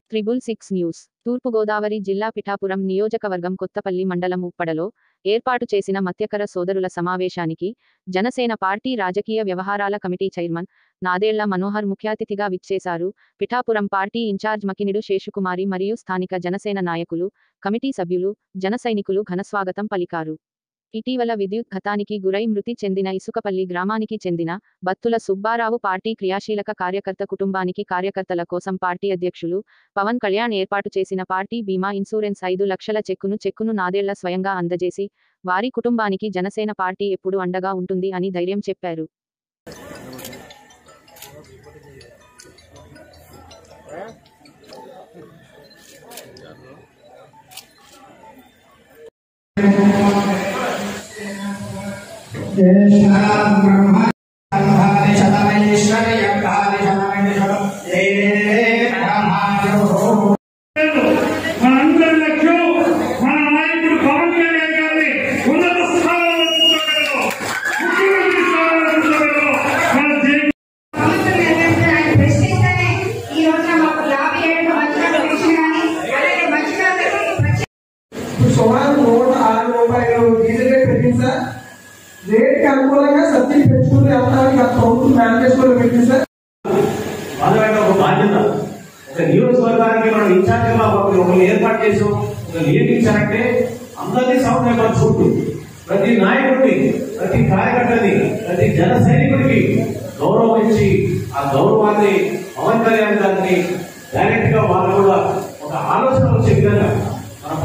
Triple six news తూర్పుగోదావరి జిల్లా పిఠాపురం నియోజకవర్గం కొత్తపల్లి మండలం ఉప్పడలో ఏర్పాటు చేసిన మత్స్యకర సోదరుల సమావేశానికి జనసేన పార్టీ రాజకీయ వ్యవహారాల కమిటీ చైర్మన్ నాదేళ్ల మనోహర్ ముఖ్య అతిథిగా విచ్చేశారు పిఠాపురం పార్టీ ఇన్ఛార్జ్ మకినిడు శేషుకుమారి మరియు స్థానిక జనసేన నాయకులు కమిటీ సభ్యులు జన సైనికులు ఘనస్వాగతం పలికారు ఇటీవల విద్యుత్ ఘతానికి గురై మృతి చెందిన ఇసుకపల్లి గ్రామానికి చెందిన బత్తుల సుబ్బారావు పార్టీ క్రియాశీలక కార్యకర్త కుటుంబానికి కార్యకర్తల కోసం పార్టీ అధ్యక్షులు పవన్ కళ్యాణ్ ఏర్పాటు చేసిన పార్టీ బీమా ఇన్సూరెన్స్ ఐదు లక్షల చెక్కును చెక్కును నాదేళ్ల స్వయంగా అందజేసి వారి కుటుంబానికి జనసేన పార్టీ ఎప్పుడు అండగా ఉంటుంది అని ధైర్యం చెప్పారు మనందరి లక్ష్యం మన నాయకుడు పవన్ కళ్యాణ్ గారిని ఉన్నత స్థానంలో కూర్చోబెట్టడం. ముఖ్యమంత్రి స్థానంలో కూర్చోబెట్టడం. మన జై- ఆయన ప్రశ్నిస్తేనే ఈ రోజున మాకు యాభై ఏడు మధ్యలో పెన్షన్ కానీ అలాగే మధ్యకారులకు ప్రత్యేక ఇప్పుడు సుమారు నూట ఆరు రూపాయలు డీజిల్ రేట్ పెట్టింది సార్ రేట్కి అనుకూలంగా సబ్సిడీ పెంచుకుంటూ వెళ్తామని గత ప్రభుత్వం మేనిఫెస్టోలో పెట్టింది సార్ వాళ్ళ ఒక బాధ్యత ఒక నియోజకవర్గానికి మనం ఇన్ఛార్జిగా ఒకరిని ఏర్పాటు చేసాం ఒక లీడ్ ఇచ్చారంటే అందరినీ సమన్వయపరచుకుంటూ ప్రతి నాయకుడిని ప్రతి కార్యకర్తని ప్రతి జన సైనికుడికి గౌరవం ఇచ్చి ఆ గౌరవాన్ని పవన్ కళ్యాణ్ గారిని డైరెక్ట్ గా వాళ్ళు కూడా ఒక ఆలోచన వచ్చే విధంగా మన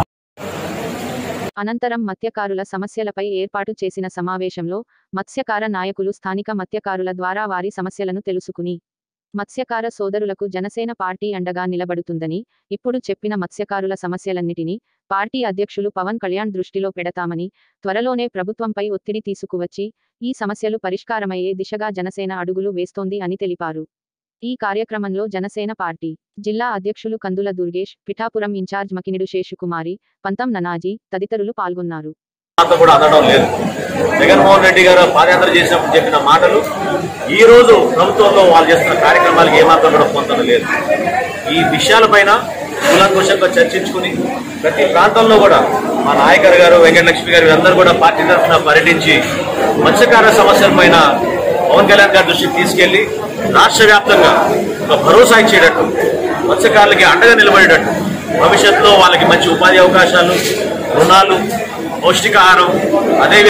అనంతరం మత్స్యకారుల సమస్యలపై ఏర్పాటు చేసిన సమావేశంలో మత్స్యకార నాయకులు స్థానిక మత్స్యకారుల ద్వారా వారి సమస్యలను తెలుసుకుని మత్స్యకార సోదరులకు జనసేన పార్టీ అండగా నిలబడుతుందని ఇప్పుడు చెప్పిన మత్స్యకారుల సమస్యలన్నిటినీ పార్టీ అధ్యక్షులు పవన్ కళ్యాణ్ దృష్టిలో పెడతామని త్వరలోనే ప్రభుత్వంపై ఒత్తిడి తీసుకువచ్చి ఈ సమస్యలు పరిష్కారమయ్యే దిశగా జనసేన అడుగులు వేస్తోంది అని తెలిపారు ఈ కార్యక్రమంలో జనసేన పార్టీ జిల్లా అధ్యక్షులు కందుల దుర్గేష్ పిఠాపురం ఇన్ఛార్జ్ మకినిడు శేషుకుమారి పంతం ననాజీ తదితరులు పాల్గొన్నారు మాతో కూడా అందడం లేదు జగన్మోహన్ రెడ్డి గారు పాదయాత్ర చేసినప్పుడు చెప్పిన మాటలు ఈ రోజు ప్రభుత్వంలో వాళ్ళు చేస్తున్న కార్యక్రమాలకు ఏమాత్రం కూడా పొందడం లేదు ఈ విషయాలపైన కూలంకుషంగా చర్చించుకుని ప్రతి ప్రాంతంలో కూడా మా నాయకర్ గారు వెంకటలక్ష్మి గారు వీరందరూ కూడా పార్టీ తరఫున పర్యటించి మత్స్యకార సమస్యలపైన పవన్ కళ్యాణ్ గారి దృష్టికి తీసుకెళ్లి రాష్ట్ర వ్యాప్తంగా ఒక భరోసా ఇచ్చేటట్టు మత్స్యకారులకి అండగా నిలబడేటట్టు భవిష్యత్తులో వాళ్ళకి మంచి ఉపాధి అవకాశాలు రుణాలు పౌష్టికాహారం అదే